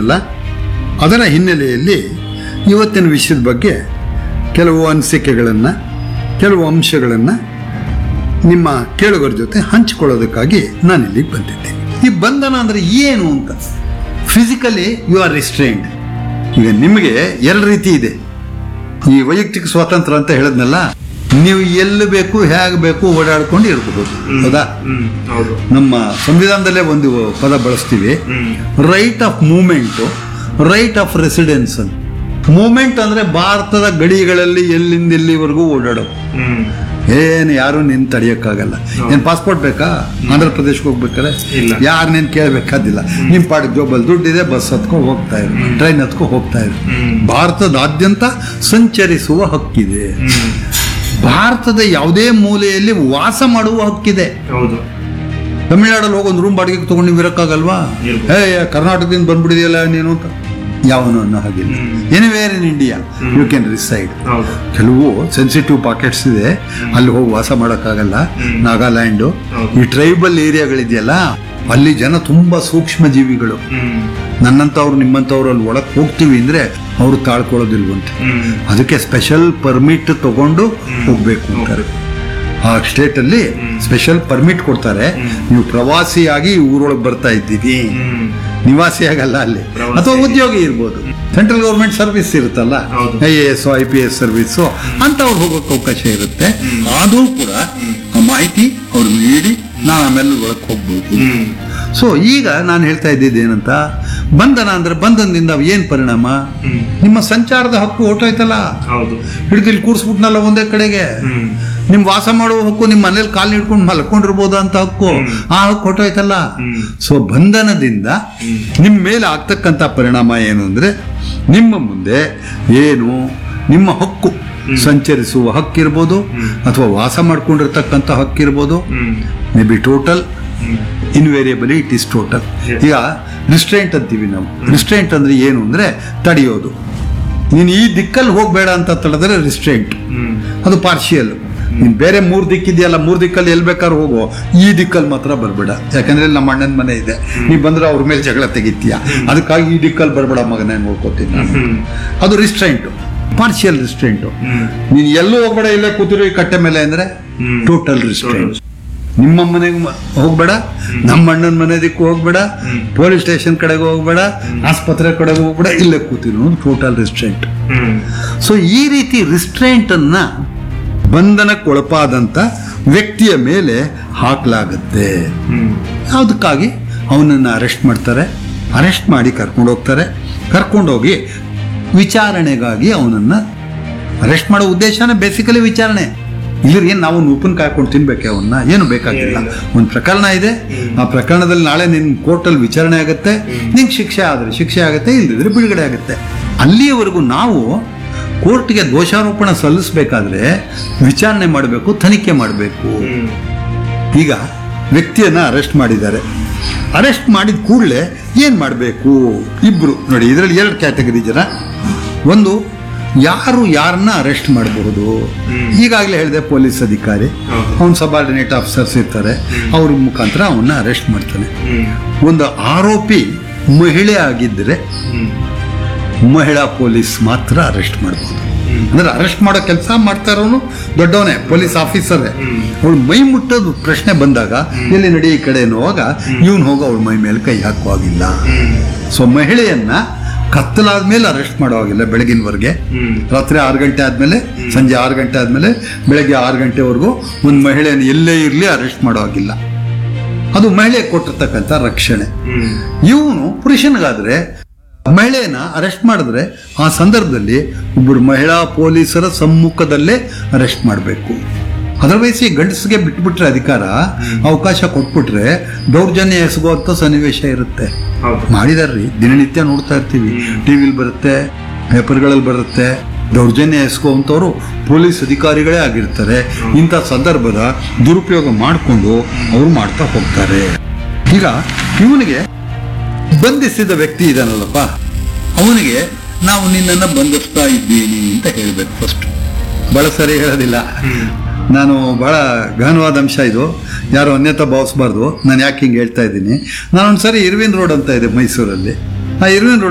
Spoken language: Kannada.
ಹೇಳಿದ್ನಲ್ಲ ಅದರ ಹಿನ್ನೆಲೆಯಲ್ಲಿ ಇವತ್ತಿನ ವಿಷಯದ ಬಗ್ಗೆ ಕೆಲವು ಅನಿಸಿಕೆಗಳನ್ನು ಕೆಲವು ಅಂಶಗಳನ್ನು ನಿಮ್ಮ ಕೇಳುಗರ ಜೊತೆ ಹಂಚಿಕೊಳ್ಳೋದಕ್ಕಾಗಿ ನಾನು ಇಲ್ಲಿಗೆ ಬಂದಿದ್ದೆ ಈ ಬಂಧನ ಅಂದರೆ ಏನು ಅಂತ ಫಿಸಿಕಲಿ ಯು ಆರ್ ರಿಸ್ಟ್ರೈನ್ಡ್ ಈಗ ನಿಮಗೆ ಎರಡು ರೀತಿ ಇದೆ ಈ ವೈಯಕ್ತಿಕ ಸ್ವಾತಂತ್ರ್ಯ ಅಂತ ಹೇಳಿದ್ನಲ್ಲ ನೀವು ಎಲ್ಲಿ ಬೇಕು ಹೇಗೆ ಬೇಕು ಓಡಾಡ್ಕೊಂಡು ಇರಬಹುದು ಹೌದಾ ಹ್ಮ್ ಹೌದು ನಮ್ಮ ಸಂವಿಧಾನದಲ್ಲೇ ಒಂದು ಪದ ಬಳಸ್ತೀವಿ ಹ್ಮ್ right of movement right of residence movement ಅಂದ್ರೆ ಭಾರತದ ಗಡಿಗಳಲ್ಲಿ ಎಲ್ಲಿಂದ ಎಲ್ಲಿವರೆಗೂ ಓಡಾಡೋದು ಹ್ಮ್ ಏನು ಯಾರು ನಿನ್ ತಡೆಯಕ್ಕಾಗಲ್ಲ ಏನ್ ಪಾಸ್ಪೋರ್ಟ್ ಬೇಕಾ ಆಂಧ್ರ ಪ್ರದೇಶಕ್ಕೆ ಹೋಗ್ಬೇಕಾರೆ ಇಲ್ಲ. ಯಾರು ನೀನ್ ಕೇಳಬೇಕಾದಿಲ್ಲ ನಿಮ್ ಪಾಡಿಗೆ ಜೋಬಲ್ ದುಡ್ಡಿದೆ ಬಸ್ ಹತ್ಕೊಂಡು ಹೋಗ್ತಾ ಇರು ಟ್ರೈನ್ ಹತ್ಕೊಂಡು ಹೋಗ್ತಾ ಇರು ಹ್ಮ್. ಭಾರತದಾದ್ಯಂತ ಸಂಚರಿಸುವ ಹಕ್ಕಿದೆ ಹ್ಮ್ ಭಾರತದ ಯಾವುದೇ ಮೂಲೆಯಲ್ಲಿ ವಾಸ ಮಾಡುವ ಹಕ್ಕಿದೆ ಹೌದು ತಮಿಳ್ನಾಡಲ್ಲಿ ಹೋಗಿ ಒಂದು ರೂಮ್ ಬಾಡಿಗೆ ತಗೊಂಡು ನೀವು ಇರೋಕ್ಕಾಗಲ್ವಾ ಇರ್ಬೋದು. ಏ ಕರ್ನಾಟಕದಿಂದ ಬಂದ್ಬಿಡಿದೆಯಲ್ಲ ನೀನು ಅಂತ ಯಾವನು ಅನ್ನೋ ಹಾಗಿಲ್ಲ ಹ್ಮ್. Anywhere in India you can reside ಹೌದು ಕೆಲವು ಸೆನ್ಸಿಟಿವ್ ಪಾಕೆಟ್ಸ್ ಇದೆ ಅಲ್ಲಿ ಹೋಗಿ ವಾಸ ಮಾಡೋಕ್ಕಾಗಲ್ಲ ಹ್ಮ್. ನಾಗಾಲ್ಯಾಂಡು ಹೌದು. ಈ ಟ್ರೈಬಲ್ ಏರಿಯಾಗಳಿದೆಯಲ್ಲ ಅಲ್ಲಿ ಜನ ತುಂಬಾ ಸೂಕ್ಷ್ಮ ಜೀವಿಗಳು ಹ್ಮ್ ನನ್ನಂತವ್ರು ನಿಮ್ಮಂತವ್ರು ಅಲ್ಲಿ ಒಳಗೆ ಹೋಗ್ತೀವಿ ಅಂದ್ರೆ ಅವರು ತಾಳ್ಕೊಳ್ಳೋದಿಲ್ವಂತೆ ಹ್ಮ್ ಅದಕ್ಕೆ ಸ್ಪೆಷಲ್ ಪರ್ಮಿಟ್ ತಗೊಂಡು ಹೋಗ್ಬೇಕು ಅಂತಾರೆ ಆ ಸ್ಟೇಟ್ ಅಲ್ಲಿ ಸ್ಪೆಷಲ್ ಪರ್ಮಿಟ್ ಕೊಡ್ತಾರೆ ನೀವು ಪ್ರವಾಸಿಯಾಗಿ ಈ ಊರೊಳಗೆ ಬರ್ತಾ ಇದ್ದೀವಿ ಹ್ಮ್ ನಿವಾಸಿಯಾಗಲ್ಲ ಅಲ್ಲಿ ಪ್ರವಾಸಿ. ಅಥವಾ ಉದ್ಯೋಗಿ ಇರ್ಬೋದು ಸೆಂಟ್ರಲ್ ಗೌರ್ಮೆಂಟ್ ಸರ್ವಿಸ್ ಇರುತ್ತಲ್ಲ ಹೌದು. I A S I P S service ಅಂತ ಅವ್ರು ಹೋಗೋಕೆ ಅವಕಾಶ ಇರುತ್ತೆ ಆದರೂ ಕೂಡ ಆ ಮಾಹಿತಿ ಅವ್ರು ನೀಡಿ ನಾನು ಆಮೇಲೆ ಒಳಗೆ ಹೋಗ್ಬೋದು ಹ್ಮ್ ಸೊ ಈಗ ನಾನು ಹೇಳ್ತಾ ಇದ್ದಿದ್ದು ಏನಂತ ಬಂಧನ ಅಂದ್ರೆ ಬಂಧನದಿಂದ ಏನ್ ಪರಿಣಾಮ ಹ್ಮ್ ನಿಮ್ಮ ಸಂಚಾರದ ಹಕ್ಕು ಹೊರ್ಟೋಯ್ತಲ್ಲ ಹೌದು ಹಿಡಿದು ಇಲ್ಲಿ ಕೂರಿಸ್ಬಿಟ್ನಲ್ಲ ಒಂದೇ ಕಡೆಗೆ ಹ್ಮ್ ನಿಮ್ ವಾಸ ಮಾಡುವ ಹಕ್ಕು ನಿಮ್ಮ ಮನೇಲಿ ಕಾಲು ಹಿಡ್ಕೊಂಡು ಮಲ್ಕೊಂಡಿರ್ಬೋದು ಅಂತ ಹಕ್ಕು ಆ ಹಕ್ಕು ಹೊಟ್ಟೋಯ್ತಲ್ಲ ಹ್ಮ್. ಸೊ ಬಂಧನದಿಂದ ನಿಮ್ಮ ಮೇಲೆ ಆಗ್ತಕ್ಕಂಥ ಪರಿಣಾಮ ಏನು ಅಂದ್ರೆ ನಿಮ್ಮ ಮುಂದೆ ಏನು ನಿಮ್ಮ ಹಕ್ಕು ಸಂಚರಿಸುವ ಹಕ್ಕಿರ್ಬೋದು ಅಥವಾ ವಾಸ ಮಾಡ್ಕೊಂಡಿರ್ತಕ್ಕಂಥ ಹಕ್ಕಿರ್ಬೋದು hmm maybe total hmm invariably it is total Yes. ಈಗ ರಿಸ್ಟ್ರೈಂಟ್ ಅಂತೀವಿ ನಾವು ರಿಸ್ಟ್ರೈಂಟ್ ಅಂದ್ರೆ ಏನು ಅಂದ್ರೆ ತಡೆಯೋದು ನೀನು ಈ ದಿಕ್ಕಲ್ಲಿ ಹೋಗಬೇಡ ಅಂತ ತಡೆದ್ರೆ ರಿಸ್ಟ್ರೈಂಟ್ ಹ್ಮ್ ಅದು ಪಾರ್ಷಿಯಲ್ ನೀನ್ ಬೇರೆ ಮೂರ್ ದಿಕ್ಕಿದೆಯಲ್ಲ ಮೂರ್ ದಿಕ್ಕಲ್ಲಿ ಎಲ್ ಬೇಕಾದ್ರೂ ಹೋಗೋ ಈ ದಿಕ್ಕಲ್ಲಿ ಮಾತ್ರ ಬರಬೇಡ ಯಾಕಂದ್ರೆ ಇಲ್ಲಿ ನಮ್ಮ ಅಣ್ಣನ ಮನೆ ಇದೆ ನೀ ಬಂದ್ರೆ ಅವ್ರ ಮೇಲೆ ಜಗಳ ತೆಗಿತೀಯ ಅದಕ್ಕಾಗಿ ಈ ದಿಕ್ಕಲ್ಲಿ ಬರಬೇಡ ಮಗನೇ ನೋಡ್ಕೋತೀನಿ ನಾನು ಹ್ಮ್ ಅದು ರಿಸ್ಟ್ರೈಂಟ್ ಪಾರ್ಷಿಯಲ್ ರಿಸ್ಟ್ರೈಂಟ್ ಹ್ಮ್ ನೀನ್ ಎಲ್ಲೂ ಹೋಗ್ಬೇಡ ಇಲ್ಲೇ ಕೂತಿರೋ ಈ ಕಟ್ಟೆ ಮೇಲೆ ಅಂದ್ರೆ ಹ್ಮ್. ಟೋಟಲ್ ರಿಸ್ಟ್ರೈಂಟ್ ನಿಮ್ಮ ಮನೆಗೆ ಮ- ಹೋಗ್ಬೇಡ ನಮ್ಮ ಅಣ್ಣನ ಮನೆ ದಿಕ್ಕು ಹೋಗ್ಬೇಡ ಹ್ಮ್. ಪೊಲೀಸ್ ಸ್ಟೇಷನ್ ಕಡೆಗೆ ಹೋಗ್ಬೇಡ ಆಸ್ಪತ್ರೆ ಕಡೆಗೆ ಹೋಗ್ಬೇಡ ಇಲ್ಲೇ ಕೂತಿರೋ ಟೋಟಲ್ ರಿಸ್ಟ್ರೈಂಟ್ ಹ್ಮ್ ಸೊ ಈ ರೀತಿ ರಿಸ್ಟ್ರೈಂಟ್ ಅನ್ನ ಬಂಧನಕ್ಕೊಳಪಾದಂತ ವ್ಯಕ್ತಿಯ ಮೇಲೆ ಹಾಕಲಾಗುತ್ತೆ ಹ್ಮ್ ಯಾವುದಕ್ಕಾಗಿ ಅವನನ್ನು ಅರೆಸ್ಟ್ ಮಾಡ್ತಾರೆ ಅರೆಸ್ಟ್ ಮಾಡಿ ಕರ್ಕೊಂಡು ಹೋಗ್ತಾರೆ ಕರ್ಕೊಂಡೋಗಿ ವಿಚಾರಣೆಗಾಗಿ ಅವನನ್ನು ಅರೆಸ್ಟ್ ಮಾಡೋ ಉದ್ದೇಶನೇ ಬೇಸಿಕಲಿ ವಿಚಾರಣೆ ಇಲ್ಲರಿ ಏನು ನಾವು ಉಪ್ಪನ್ ಕಾಯ್ಕೊಂಡು ತಿನ್ಬೇಕೆ ಅವನ್ನ ಏನು ಬೇಕಾಗಿಲ್ಲ ಏನಿಲ್ಲ. ಒಂದು ಪ್ರಕರಣ ಇದೆ ಆ ಪ್ರಕರಣದಲ್ಲಿ ನಾಳೆ ನಿನ್ನ ಕೋರ್ಟಲ್ಲಿ ವಿಚಾರಣೆ ಆಗುತ್ತೆ ನಿಂಗೆ ಶಿಕ್ಷೆ ಆದರೆ ಶಿಕ್ಷೆ ಆಗುತ್ತೆ ಇಲ್ಲದಿದ್ರೆ ಬಿಡುಗಡೆ ಆಗುತ್ತೆ ಅಲ್ಲಿಯವರೆಗೂ ನಾವು ಕೋರ್ಟ್ಗೆ ದೋಷಾರೋಪಣ ಸಲ್ಲಿಸಬೇಕಾದ್ರೆ ವಿಚಾರಣೆ ಮಾಡಬೇಕು ತನಿಖೆ ಮಾಡಬೇಕು ಹ್ಮ್ ಈಗ ವ್ಯಕ್ತಿಯನ್ನ ಅರೆಸ್ಟ್ ಮಾಡಿದ್ದಾರೆ ಅರೆಸ್ಟ್ ಮಾಡಿದ ಕೂಡಲೇ ಏನು ಮಾಡಬೇಕು ಇಬ್ರು ನೋಡಿ ಇದರಲ್ಲಿ ಎರಡು ಕ್ಯಾಟಗರಿ ಜನ ಒಂದು ಯಾರು ಯಾರನ್ನ ಅರೆಸ್ಟ್ ಮಾಡಬಹುದು ಹ್ಮ್. ಈಗಾಗಲೇ ಹೇಳಿದೆ ಪೊಲೀಸ್ ಅಧಿಕಾರಿ ಹೌದು. ಅವನ್ ಸಬಾರ್ಡಿನೇಟ್ ಆಫೀಸರ್ಸ್ ಇರ್ತಾರೆ ಅವ್ರ ಮುಖಾಂತರ ಅವನ್ನ ಅರೆಸ್ಟ್ ಮಾಡ್ತಾನೆ ಹ್ಮ್ ಒಂದು ಆರೋಪಿ ಮಹಿಳೆ ಆಗಿದ್ದರೆ ಹ್ಮ್ ಮಹಿಳಾ ಪೊಲೀಸ್ ಮಾತ್ರ ಅರೆಸ್ಟ್ ಮಾಡಬಹುದು ಹ್ಮ್. ಅಂದ್ರೆ ಅರೆಸ್ಟ್ ಮಾಡೋ ಕೆಲಸ ಮಾಡ್ತಾ ಇರೋನು ದೊಡ್ಡವನೇ ಪೊಲೀಸ್ ಆಫೀಸರೇ ಹ್ಮ್. ಅವಳು ಮೈ ಮುಟ್ಟೋದು ಪ್ರಶ್ನೆ ಬಂದಾಗ ಎಲ್ಲಿ ನಡಿ ಈ ಕಡೆ ಅನ್ನುವಾಗ ಇವನು ಹೋಗಿ ಅವಳ ಮೈ ಮೇಲೆ ಕೈ ಹಾಕುವಾಗಿಲ್ಲ ಹ್ಮ್ ಸೊ ಮಹಿಳೆಯನ್ನ ಕತ್ತಲಾದ ಮೇಲೆ ಅರೆಸ್ಟ್ ಮಾಡುವಾಗಿಲ್ಲ ಬೆಳಗಿನವರೆಗೆ ಹ್ಮ್ ರಾತ್ರಿ ಆರು ಗಂಟೆ ಆದ್ಮೇಲೆ ಸಂಜೆ ಆರು ಗಂಟೆ ಆದ್ಮೇಲೆ ಬೆಳಗ್ಗೆ ಆರು ಗಂಟೆವರೆಗೂ ಒಂದು ಮಹಿಳೆಯನ್ನು ಎಲ್ಲೇ ಇರಲಿ ಅರೆಸ್ಟ್ ಮಾಡುವಾಗಿಲ್ಲ ಅದು ಮಹಿಳೆ ಕೊಟ್ಟಿರ್ತಕ್ಕಂಥ ರಕ್ಷಣೆ ಹ್ಮ್ ಇವನು ಪುರುಷನಿಗಾದ್ರೆ ಮಹಿಳೆಯನ್ನ ಅರೆಸ್ಟ್ ಮಾಡಿದ್ರೆ ಆ ಸಂದರ್ಭದಲ್ಲಿ ಒಬ್ಬರು ಮಹಿಳಾ ಪೊಲೀಸರ ಸಮ್ಮುಖದಲ್ಲೇ ಅರೆಸ್ಟ್ ಮಾಡಬೇಕು ಅದರ್ವೈಸ್ ಈ ಗಂಡಸಿಗೆ ಬಿಟ್ಬಿಟ್ರೆ ಅಧಿಕಾರ ಅವಕಾಶ ಕೊಟ್ಬಿಟ್ರೆ ದೌರ್ಜನ್ಯ ಎಸಗುವಂಥ ಸನ್ನಿವೇಶ ಇರುತ್ತೆ ಹೌದು ಮಾಡಿದಾರ್ರಿ ದಿನನಿತ್ಯ ನೋಡ್ತಾ ಇರ್ತೀವಿ ಟಿವಿಲಿ ಬರುತ್ತೆ ಪೇಪರ್ಗಳಲ್ಲಿ ಬರುತ್ತೆ ದೌರ್ಜನ್ಯ ಎಸ್ಕೋವಂಥವ್ರು ಪೊಲೀಸ್ ಅಧಿಕಾರಿಗಳೇ ಆಗಿರ್ತಾರೆ ಇಂಥ ಸಂದರ್ಭದ ದುರುಪಯೋಗ ಮಾಡಿಕೊಂಡು ಅವರು ಮಾಡ್ತಾ ಹೋಗ್ತಾರೆ ಈಗ ಇವನಿಗೆ ಬಂಧಿಸಿದ ವ್ಯಕ್ತಿ ಇದಾನಲ್ಲಪ್ಪ ಅವನಿಗೆ ನಾವು ನಿನ್ನನ್ನು ಬಂಧಿಸ್ತಾ ಇದ್ದೀನಿ ಅಂತ ಹೇಳಬೇಕು ಫಸ್ಟ್ ಬಹಳ ಸರಿ ಹೇಳೋದಿಲ್ಲ ನಾನು ಬಹಳ ಗಹನವಾದ ಅಂಶ ಇದು ಯಾರು ಅನ್ಯತಾ ಭಾವಿಸ್ಬಾರ್ದು ನಾನು ಯಾಕೆ ಹಿಂಗೆ ಹೇಳ್ತಾ ಇದ್ದೀನಿ ನಾನೊಂದ್ಸರಿ ಇರ್ವಿನ್ ರೋಡ್ ಅಂತ ಇದೆ ಮೈಸೂರಲ್ಲಿ ಆ ಇರ್ವಿನ್ ರೋಡ್